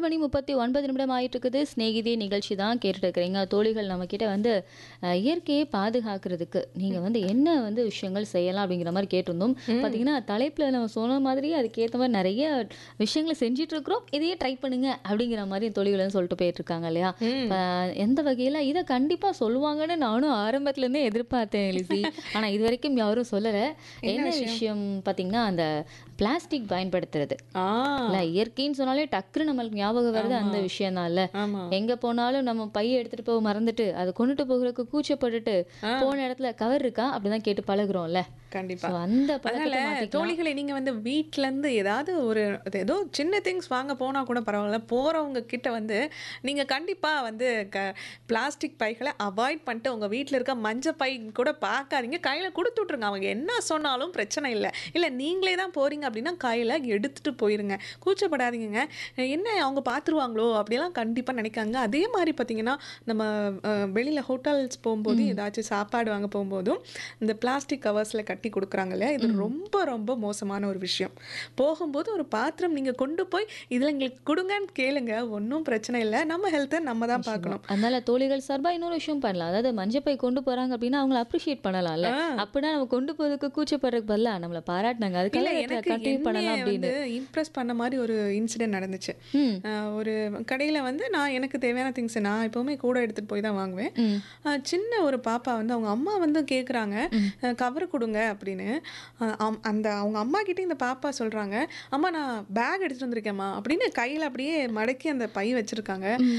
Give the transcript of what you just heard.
மணி முப்பத்தி ஒன்பது நிமிடம் ஆயிட்டு இருக்குது ஸ்நேகிதி நிகழ்ச்சி தான் கேட்டுட்டு இருக்கிறீங்க தோழிகள் நம்ம கிட்ட வந்து அஹ், இயற்கையை பாதுகாக்கிறதுக்கு நீங்க வந்து என்ன வந்து விஷயங்கள் செய்யலாம் அப்படிங்கிற மாதிரி கேட்டிருந்தோம் பாத்தீங்கன்னா தலைப்புல நம்ம சொன்ன மாதிரி அதுக்கேற்ற மாதிரி நிறைய விஷயங்களை செஞ்சுட்டு இருக்கிறோம் இதையே ட்ரை பண்ணுங்க அப்படிங்கிற மாதிரி தோழிகள் வந்து சொல்லிட்டு போயிட்டு இருக்காங்க இல்லையா இப்ப எந்த வகையில இதை கண்டிப்பா சொல்லுவாங்கன்னு நானும் ஆரம்பத்துல இருந்தே எதிர்பார்த்தேன் லிசி ஆனா இது வரைக்கும் யாரும் சொல்லல என்ன விஷயம் பாத்தீங்கன்னா அந்த பிளாஸ்டிக் பயன்படுத்துறது ஆ இல்ல இயற்கைன்னு சொன்னாலே டக்குன்னு நம்மளுக்கு ஞாபகம் வருது அந்த விஷயம் தான் இல்ல ஆமா எங்க போனாலும் நம்ம பைய எடுத்துட்டு போக மறந்துட்டு அதை கொண்டுட்டு போகிறதுக்கு கூச்சப்பட்டுட்டு போன இடத்துல கவர் இருக்கா அப்படிதான் கேட்டு பழகுறோம்ல கண்டிப்பா So, அந்த அதனால பழக்கத்தை மாத்திக்கலாம் தோழிகளை நீங்க வந்து வீட்ல இருந்து ஏதாவது ஒரு அது ஏதோ சின்ன திங்ஸ் வாங்க போனா கூட பரவாயில்ல போறவங்க கிட்ட வந்து நீங்க கண்டிப்பா வந்து க பிளாஸ்டிக் பைகளை அவாய்ட் பண்ணிட்டு உங்க வீட்ல இருக்க மஞ்சள் பை கூட பார்க்காதீங்க கையில கொடுத்து விட்ருங்க அவங்க என்ன சொன்னாலும் பிரச்சனை இல்லை இல்லை நீங்களே தான் போறீங்க அப்படின்னா கையில எடுத்துட்டு போயிருங்க கூச்சப்படாதீங்க என்ன அவங்க பார்த்துருவாங்களோ அப்படிலாம் கண்டிப்பா நினைக்காங்க அதே மாதிரி பார்த்தீங்கன்னா நம்ம அஹ், வெளியில ஹோட்டல்ஸ் போகும்போது ஏதாச்சும் சாப்பாடு வாங்க போகும்போதும் இந்த பிளாஸ்டிக் கவர்ஸ்ல கட்டி கொடுக்குறாங்க இல்லையா இது ரொம்ப ரொம்ப மோசமான ஒரு விஷயம் போகும்போது ஒரு பாத்திரம் நீங்க கொண்டு போய் இதுல எங்களுக்கு கொடுங்கன்னு கேளுங்க ஒன்றும் பிரச்சனை இல்லை நம்ம ஹெல்த்தை நம்ம தான் பார்க்கணும் அதனால தோழிகள் சார்பா இன்னொரு விஷயம் பண்ணலாம் அதாவது மஞ்சள் பை கொண்டு போறாங்க அப்படின்னா அவங்கள அப்ரிஷியேட் பண்ணலாம்ல அப்படின்னா நம்ம கொண்டு போறதுக்கு கூச்சப்படுறதுக்கு பதிலா நம்மள பாராட்டினாங்க இல்ல அதுக்காக எனக்கு கண்டினியூ பண்ணலாம் என்னைய அப்படின்னு வந்து இம்ப்ரெஸ் பண்ண மாதிரி ஒரு இன்சிடென்ட் நடந்துச்சு ம். அஹ் ஒரு கடையில வந்து நான் எனக்கு தேவையான திங்ஸ் நான் எப்பவுமே கூட எடுத்துட்டு போய் தான் வாங்குவேன் ம். அஹ் சின்ன ஒரு பாப்பா வந்து அவங்க அம்மா வந்து கேக்குறாங்க கவர் கொடுங்க அப்படின்னு அஹ் அம்- அந்த அவங்க அம்மா கிட்ட இந்த பாப்பா சொல்றாங்க அம்மா நான் பேக் எடுத்துட்டு வந்திருக்கேம்மா அப்படின்னு கையில அப்படியே மடக்கி அந்த பை வச்சிருக்காங்க